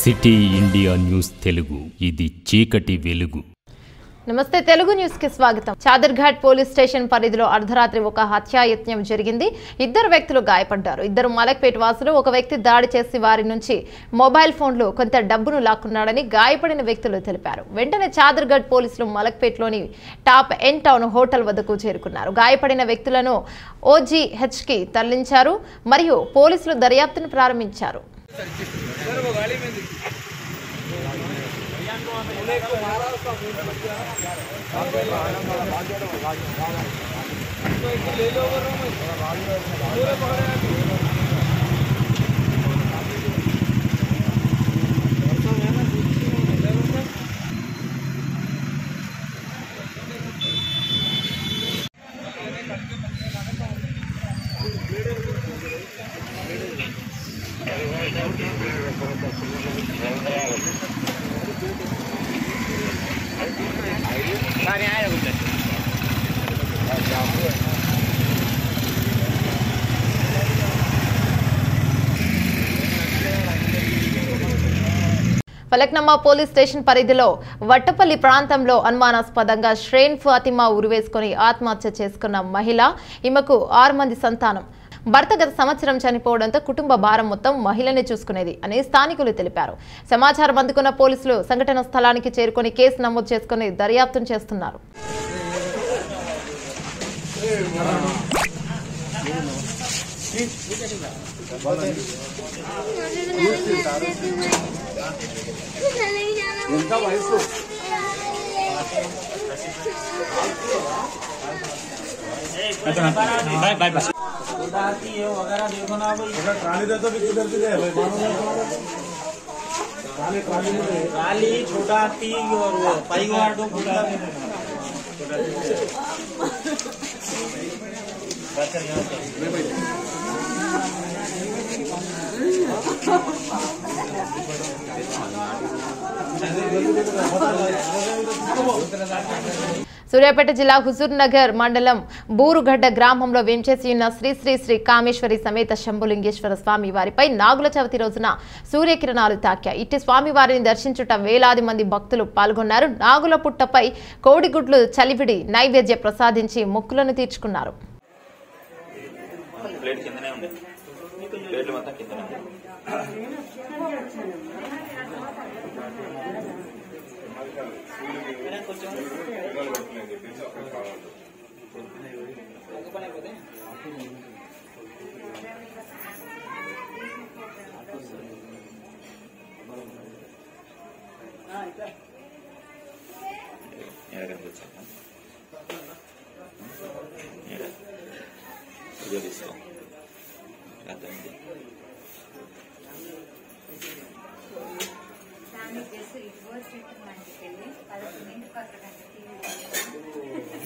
city India news Telugu ఇది చీకటి వెలుగు నమస్తే తెలుగు న్యూస్ కి స్వాగతం చాదర్ఘాట్ పోలీస్ స్టేషన్ పరిధిలో అర్ధరాత్రి ఒక హత్యాయత్నం జరిగింది ఇద్దరు వ్యక్తులు గాయపడ్డారు ఇద్దరు మలక్పేట్ వాసులు ఒక వ్యక్తి దాడి చేసి వారి నుంచి మొబైల్ ఫోన్లు కొంత డబ్బును లాక్కున్నాడని గాయపడిన వ్యక్తులు తెలిపారు వెంటనే చాదర్ఘాట్ పోలీసులు మలక్పేట్లోని టాప్ ఎన్ టౌన్ హోటల్ వద్దకు చేరుకున్నారు గాయపడిన వ్యక్తులను ఓజీహెచ్ కి తరలించారు మరియు పోలీసులు దర్యాప్తును ప్రారంభించారు ఫలక్నమా పోలీస్ స్టేషన్ పరిధిలో వట్టపల్లి ప్రాంతంలో అనుమానాస్పదంగా శ్రేన్ ఫాతిమా ఉరివేసుకుని ఆత్మహత్య చేసుకున్న మహిళ ఈమెకు ఆరు మంది సంతానం భర్త గత సంవత్సరం చనిపోవడంతో కుటుంబ భారం మొత్తం మహిళనే చూసుకునేది అని స్థానికులు తెలిపారు సమాచారం అందుకున్న పోలీసులు సంఘటన స్థలానికి చేరుకొని కేసు నమోదు చేసుకుని దర్యాప్తును చేస్తున్నారు ఎంత వయసు ट्राली रहता भी किधर से है भाई मानो ट्राली ट्राली में ट्राली छोटा हाथी और वो पाई गार्डो छोटा సూర్యాపేట జిల్లా హుజూర్ నగర్ మండలం బూరుగడ్డ గ్రామంలో వేంచేసి ఉన్న శ్రీ శ్రీ శ్రీ కామేశ్వరి సమేత శంభులింగేశ్వర స్వామి వారిపై నాగుల చవితి రోజున సూర్యకిరణాలు తాకాయి ఇట్టి స్వామి వారిని దర్శించుట వేలాది మంది భక్తులు పాల్గొన్నారు నాగుల పుట్టపై కోడిగుడ్లు చలివిడి నైవేద్య ప్రసాదించి మొక్కులను తీర్చుకున్నారు ప్లేట్ కిందనే ఉంది ప్లేట్లు మొత్తం కిందనే ఉంది ఎక్కడ కనిపించాక ఇదో తీసుకో అర్థమైంది దాన్ని జస్ట్ రివర్స్ ట్రీట్మెంట్కి వెళ్ళి పదకొండింటికి అక్కడ టీవీ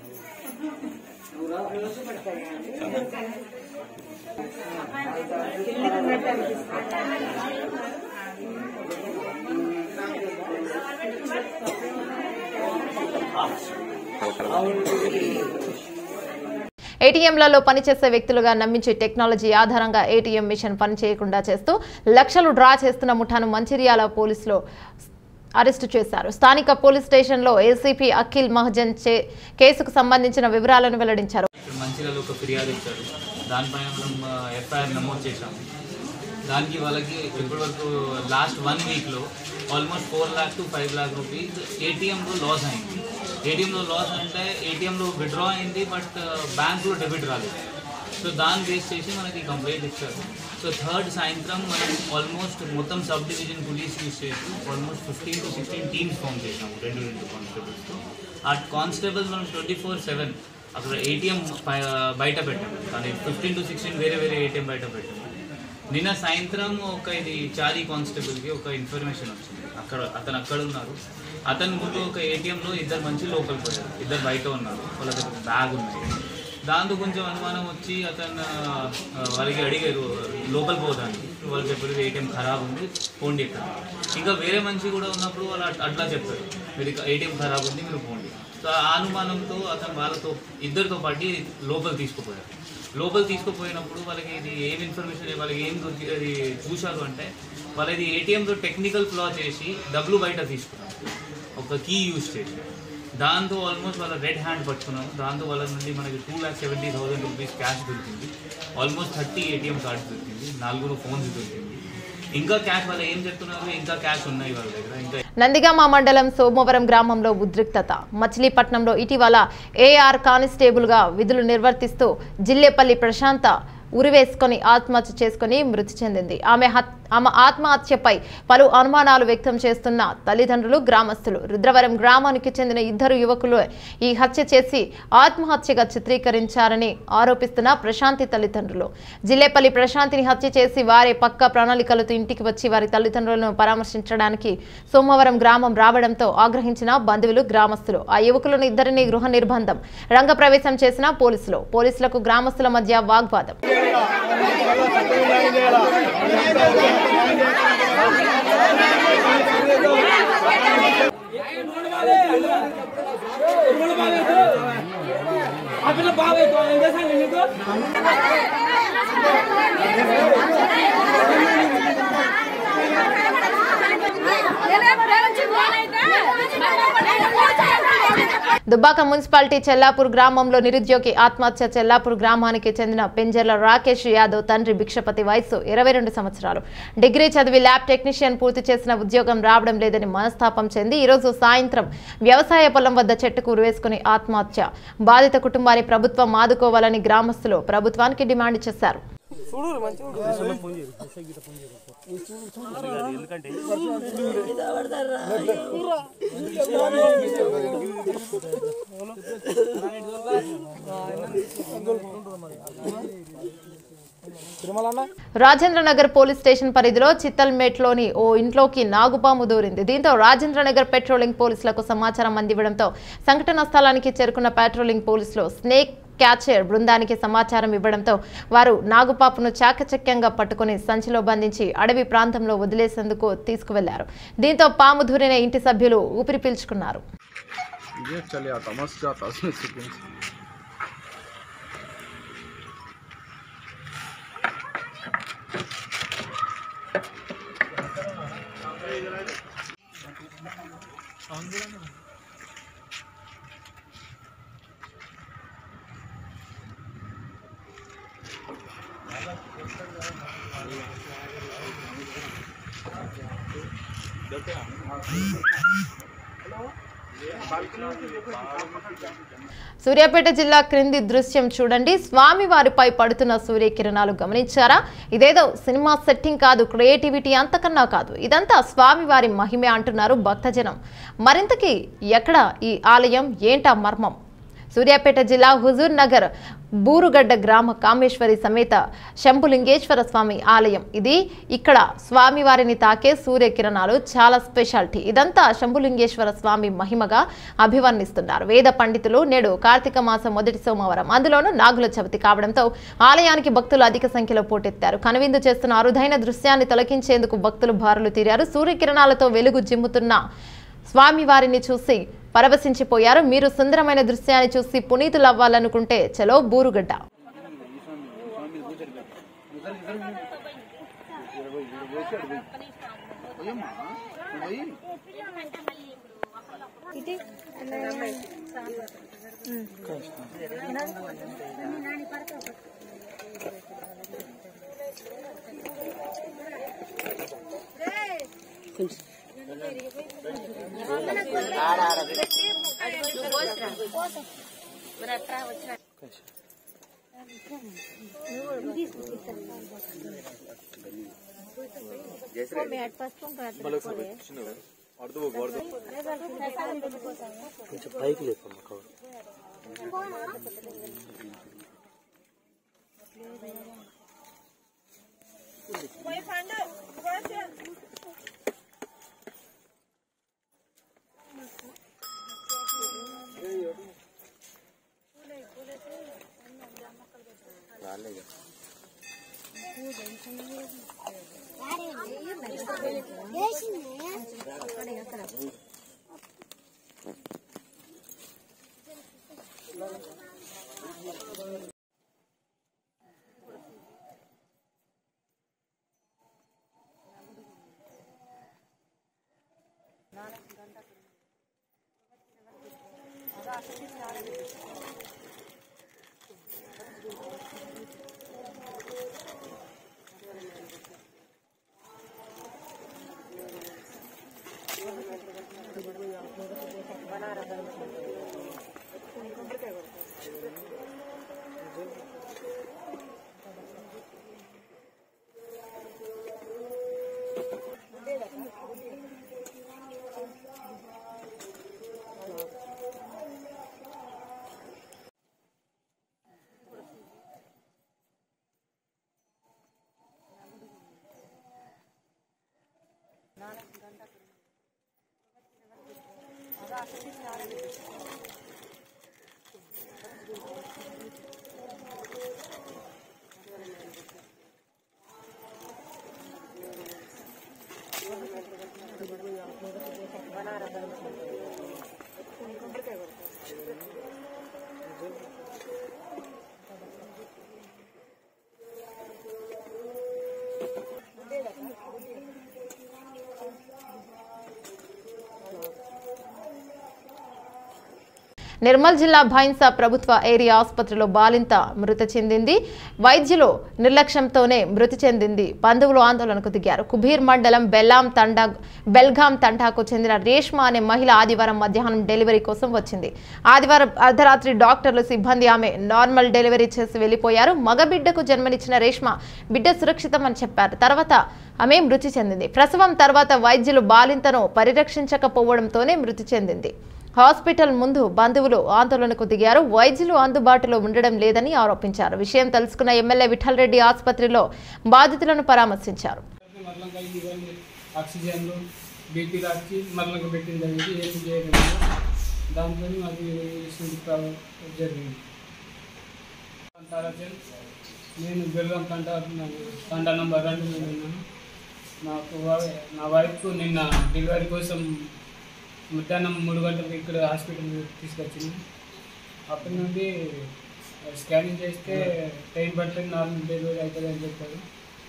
ఏటీఎంలలో పనిచేసే వ్యక్తులుగా నమ్మించే టెక్నాలజీ ఆధారంగా ఏటీఎం మిషన్ పనిచేయకుండా చేస్తూ లక్షలు డ్రా చేస్తున్న ముఠాను మంచిర్యాల పోలీసులు అరెస్టు చేశారు స్థానిక పోలీస్ స్టేషన్లో ఏసీపీ అఖిల్ మహజన్ చే కేసుకు సంబంధించిన వివరాలను వెల్లడించారు ఇక్కడ మంచిర్యాలలో ఒక ఫిర్యాదు ఇచ్చారు దానిపైన మనం ఎఫ్ఐఆర్ నమోదు చేశాము దానికి వాళ్ళకి ఇప్పటి వరకు లాస్ట్ వన్ వీక్లో almost four lakh to five lakh rupees ఏటీఎంలో లాస్ అయింది ఏటీఎంలో లాస్ అంటే ఏటీఎంలో విత్డ్రా అయింది బట్ బ్యాంక్లో డెబిట్ రాలేదు సో దాన్ని బేస్ చేసి మనకి కంప్లైంట్ ఇచ్చారు సో థర్డ్ సాయంత్రం మనం ఆల్మోస్ట్ మొత్తం సబ్ డివిజన్ పోలీస్ యూస్ చేసి almost fifteen to sixteen teams form చేసాము రెండు రెండు కానిస్టేబుల్స్తో ఆ కానిస్టేబుల్స్ మనం ట్వంటీ ఫోర్ సెవెన్ అక్కడ ఏటీఎం బయట పెట్టాము కానీ ఫిఫ్టీన్ టు సిక్స్టీన్ వేరే వేరే ఏటీఎం బయట పెట్టాము నిన్న సాయంత్రం ఒక ఇది చారీ కానిస్టేబుల్కి ఒక ఇన్ఫర్మేషన్ వచ్చింది అక్కడ అతను అక్కడ ఉన్నారు అతని ముందు ఒక ఏటీఎంలో ఇద్దరు మంచి లోపలికి పోయారు ఇద్దరు బయట ఉన్నారు వాళ్ళ దగ్గర బ్యాగ్ ఉంది దాంతో కొంచెం అనుమానం వచ్చి అతను ఆ, వాళ్ళకి అడిగారు లోపల పోదానికి వాళ్ళు చెప్పారు ఏటీఎం ఖరాబ్ ఉంది పోండి ఇక్కడ ఇంకా వేరే మనిషి కూడా ఉన్నప్పుడు వాళ్ళు అట్- అట్లా చెప్పారు మీరు ఏటీఎం ఖరాబ్ ఉంది మీరు పోండి సో ఆ అనుమానంతో అతను వాళ్ళతో ఇద్దరితో పాటు లోపల తీసుకుపోయారు లోపల తీసుకుపోయినప్పుడు వాళ్ళకి ఇది ఏం ఇన్ఫర్మేషన్ వాళ్ళకి ఏం దొరికి అది చూశారు అంటే వాళ్ళది ఏటీఎంలో టెక్నికల్ ఫ్లా చేసి డబ్బులు బయట తీసుకున్నారు ఒక కీ యూజ్ చేసి దాంతో ఆల్మోస్ట్ వాళ్ళ రెడ్ హ్యాండ్ పట్టుకున్నాం దాంతో వాళ్ళ నుండి మనకి two lakh seventy thousand rupees cash దొరికింది ఆల్మోస్ట్ థర్టీ ఏటీఎం కార్డ్స్ దొరికింది నలుగురు ఫోన్స్ దొరికింది ఇంకా క్యాష్ వాళ్ళు ఏం చెప్తున్నారు ఇంకా క్యాష్ ఉన్నాయి వాళ్ళ దగ్గర ఇంకా నందిగామ మండలం సోమవరం గ్రామంలో ఉద్రిక్తత మచిలీపట్నంలో ఇటీవల ఏఆర్ కానిస్టేబుల్గా విధులు నిర్వర్తిస్తూ జిల్లేపల్లి ప్రశాంత ఉరివేసుకొని ఆత్మహత్య చేసుకొని మృతి చెందింది ఆమె హత్- ఆమె ఆత్మహత్యపై పలు అనుమానాలు వ్యక్తం చేస్తున్న తల్లిదండ్రులు గ్రామస్తులు రుద్రవరం గ్రామానికి చెందిన ఇద్దరు యువకులు ఈ హత్య చేసి ఆత్మహత్యగా చిత్రీకరించారని ఆరోపిస్తున్న ప్రశాంతి తల్లిదండ్రులు జిల్లేపల్లి ప్రశాంతిని హత్య చేసి వారి పక్క ప్రణాళికలతో ఇంటికి వచ్చి వారి తల్లిదండ్రులను పరామర్శించడానికి సోమవారం గ్రామం రావడంతో ఆగ్రహించిన బంధువులు గ్రామస్తులు ఆ యువకులను ఇద్దరిని గృహ నిర్బంధం రంగప్రవేశం చేసిన పోలీసులు పోలీసులకు గ్రామస్తుల మధ్య వాగ్వాదం దుబ్బాక మున్సిపాలిటీ చెల్లాపూర్ గ్రామంలో నిరుద్యోగి ఆత్మహత్య చెల్లాపూర్ గ్రామానికి చెందిన పెంజర్ల రాకేష్ యాదవ్ తండ్రి భిక్షపతి వయసు ఇరవై రెండు సంవత్సరాలు డిగ్రీ చదివి ల్యాబ్ టెక్నీషియన్ పూర్తి చేసిన ఉద్యోగం రావడం లేదని మనస్తాపం చెంది ఈరోజు సాయంత్రం వ్యవసాయ పొలం వద్ద చెట్టుకు ఉరివేసుకుని ఆత్మహత్య బాధిత కుటుంబాన్ని ప్రభుత్వం ఆదుకోవాలని గ్రామస్తులు ప్రభుత్వానికి డిమాండ్ చేశారు రాజేంద్రనగర్ పోలీస్ స్టేషన్ పరిధిలో చిత్తల్మేట్లోని ఓ ఇంట్లోకి నాగుపాము దూరింది దీంతో రాజేంద్రనగర్ పెట్రోలింగ్ పోలీసులకు సమాచారం అందివ్వడంతో సంఘటన స్థలానికి చేరుకున్న పెట్రోలింగ్ పోలీసులు స్నేక్ క్యాచర్ బృందానికి సమాచారం ఇవ్వడంతో వారు నాగుపాపును చాకచక్యంగా పట్టుకుని సంచిలో బంధించి అడవి ప్రాంతంలో వదిలేసేందుకు తీసుకువెళ్లారు దీంతో పాము దూరిన ఇంటి సభ్యులు ఊపిరి పీల్చుకున్నారు ये चले आता मस्त जाता उसमें सीक्वेंस సూర్యాపేట జిల్లా క్రింది దృశ్యం చూడండి స్వామివారిపై పడుతున్న సూర్యకిరణాలు గమనించారా ఇదేదో సినిమా సెట్టింగ్ కాదు క్రియేటివిటీ అంతకన్నా కాదు ఇదంతా స్వామివారి మహిమే అంటున్నారు భక్తజనం మరింతకి ఎక్కడ ఈ ఆలయం ఏంటా మర్మం సూర్యాపేట జిల్లా హుజూర్ నగర్ బూరుగడ్డ గ్రామ కామేశ్వరి సమేత శంభులింగేశ్వర స్వామి ఆలయం ఇది ఇక్కడ స్వామివారిని తాకే సూర్యకిరణాలు చాలా స్పెషాలిటీ ఇదంతా శంభులింగేశ్వర స్వామి మహిమగా అభివర్ణిస్తున్నారు వేద పండితులు నేడు కార్తీక మాసం మొదటి సోమవారం అందులోనూ నాగుల చవితి కావడంతో ఆలయానికి భక్తులు అధిక సంఖ్యలో పోటెత్తారు కనువిందు చేస్తున్న అరుదైన దృశ్యాన్ని తొలగించేందుకు భక్తులు బారులు తీరారు సూర్యకిరణాలతో వెలుగు జిమ్ముతున్న స్వామివారిని చూసి పరవశించిపోయారు మీరు సుందరమైన దృశ్యాన్ని చూసి పునీతులు అవ్వాలనుకుంటే చలో బూరుగడ్డ నిర్మల్ జిల్లా భైన్సా ప్రభుత్వ ఏరియా ఆసుపత్రిలో బాలింత మృతి చెందింది వైద్యులు నిర్లక్ష్యంతోనే మృతి చెందింది బంధువులు ఆందోళనకు దిగారు కుబీర్ మండలం బెల్లాం తండా బెల్గాం తండాకు చెందిన రేష్మ అనే మహిళ ఆదివారం మధ్యాహ్నం డెలివరీ కోసం వచ్చింది ఆదివారం అర్ధరాత్రి డాక్టర్లు సిబ్బంది ఆమె నార్మల్ డెలివరీ చేసి వెళ్లిపోయారు మగబిడ్డకు జన్మనిచ్చిన రేష్మ బిడ్డ సురక్షితం అని చెప్పారు తర్వాత ఆమె మృతి చెందింది ప్రసవం తర్వాత వైద్యులు బాలింతను పరిరక్షించకపోవడంతోనే మృతి చెందింది హాస్పిటల్ ముందు బంధువులు ఆందోళనకు దిగారు వైద్యులు అందుబాటులో ఉండడం లేదని ఆరోపించారు విషయం తెలుసుకున్న ఎమ్మెల్యే విఠల్ రెడ్డి ఆసుపత్రిలో బాధితులను పరామర్శించారు మరలంగా ఇవన్నీ ఆక్సిజన్లు బీపీ రాసి మరలంగా పెట్టింది అనేది ఏం చేయలేదు దాంతో అది ఇస్తుంది జరిగింది తారాచంద్ నేను బెల్లం తండ తండ నంబర్ రెండు మీద ఉన్నాను నాకు వై- నా వైఫ్కు నిన్న డెలివరీ కోసం మధ్యాహ్నం మూడు గంటలకు ఇక్కడ హాస్పిటల్ తీసుకొచ్చింది అప్పటి నుండి స్కానింగ్ చేస్తే టైం పడుతుంది నార్మల్ డెలివరీ అవుతుంది అని చెప్పారు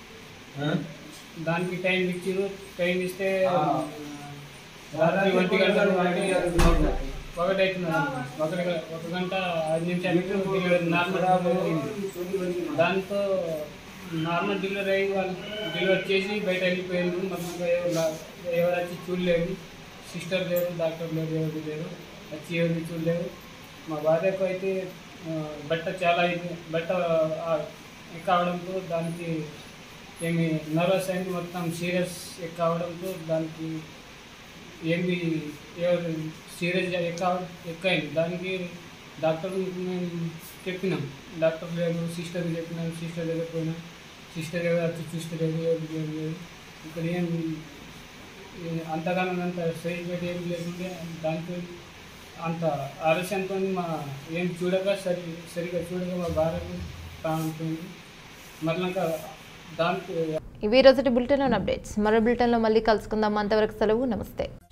దానికి టైం ఇచ్చారు టైం ఇస్తే రాత్రి ఒంటి గంట ఒకటి అవుతుంది ఒకటి గ- ఒక గంట ఐదు నిమిషాలకు డెలివరీ నార్మల్ డెలివరీ అయింది దాంతో నార్మల్ డెలివరీ అయ్యి వాళ్ళు డెలివరీ చేసి బయట వెళ్ళిపోయారు మళ్ళీ ఎవరు వచ్చి చూడలేదు సిస్టర్ లేరు డాక్టర్ లేరు ఎవరు లేరు వచ్చి ఎవరు చూడలేరు మా భార్యకు అయితే ఆ, బట్ట చాలా ఇది బట్ట ఆ, కావడంతో దానికి ఏమి నర్వస్ అయింది మొత్తం సీరియస్ కావడంతో దానికి ఏమి ఎవరు సీరియస్ ఎక్కువ ఎక్కువైంది దానికి డాక్టర్ మేము చెప్పినాం డాక్టర్ లేదు సిస్టర్ చెప్పినాం సిస్టర్ దగ్గర పోయినాం సిస్టర్ ఎవరు వచ్చి చూస్తలేదు ఎవరు లేదు లేదు ఇక్కడ ఏం ఏ అంతగానో అంత సైజ్ పెట్టి ఏం లేకుండే దాంతో అంత ఆలస్యంతో మా ఏం చూడక సరి సరిగా చూడక మా భార్యకు ప్రాణం పోయింది మరలాక దాంతో ఇవి ఈ రోజుటి బులెటిన్ అప్డేట్స్ మరో బులెటిన్లో మళ్ళీ కలుసుకుందాం అంతవరకు సెలవు నమస్తే